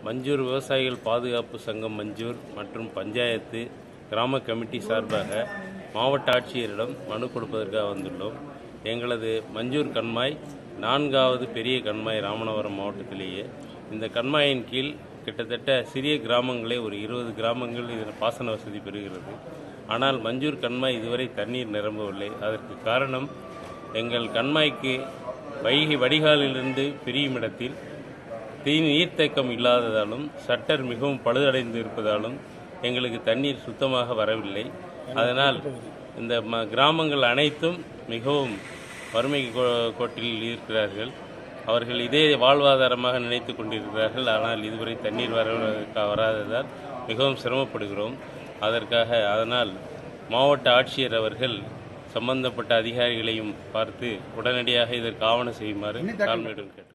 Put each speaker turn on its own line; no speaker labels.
மஞ்சூர் விவசாயிகள் பாதுகாப்பு சங்கம் மஞ்சூர் மற்றும் பஞ்சாயத்து கிராம கமிட்டி சார்பாக மாவட்ட ஆட்சியரிடம் மனு கொடுப்பதற்காக வந்துள்ளோம் எங்களது மஞ்சூர் கண்மாய் நான்காவது பெரிய கண்மாய் ராமநாதபுரம் மாவட்டத்திலேயே இந்த கண்மாயின் கீழ் கிட்டத்தட்ட சிறிய கிராமங்களே ஒரு இருபது கிராமங்கள் இதில் பாசன வசதி பெறுகிறது ஆனால் மஞ்சூர் கண்மாய் இதுவரை தண்ணீர் நிரம்பவில்லை அதற்கு காரணம் எங்கள் கண்மாய்க்கு வைகை வடிகாலிலிருந்து பிரியும் இடத்தில் தீ நீர்த்தேக்கம் இல்லாததாலும் ஷட்டர் மிகவும் பழுதடைந்து இருப்பதாலும் எங்களுக்கு தண்ணீர் சுத்தமாக வரவில்லை அதனால் இந்த ம கிராமங்கள் அனைத்தும் மிகவும் வறுமை கோ- கோட்டில் இருக்கிறார்கள் அவர்கள் இதே வாழ்வாதாரமாக நினைத்து கொண்டிருக்கிறார்கள் ஆனால் இதுவரை தண்ணீர் வர வராததால் மிகவும் சிரமப்படுகிறோம் அதற்காக அதனால் மாவட்ட ஆட்சியர் அவர்கள் சம்பந்தப்பட்ட அதிகாரிகளையும் பார்த்து உடனடியாக இதற்கு ஆவணம் செய்யுமாறு தாழ்மையுடன் கேட்டு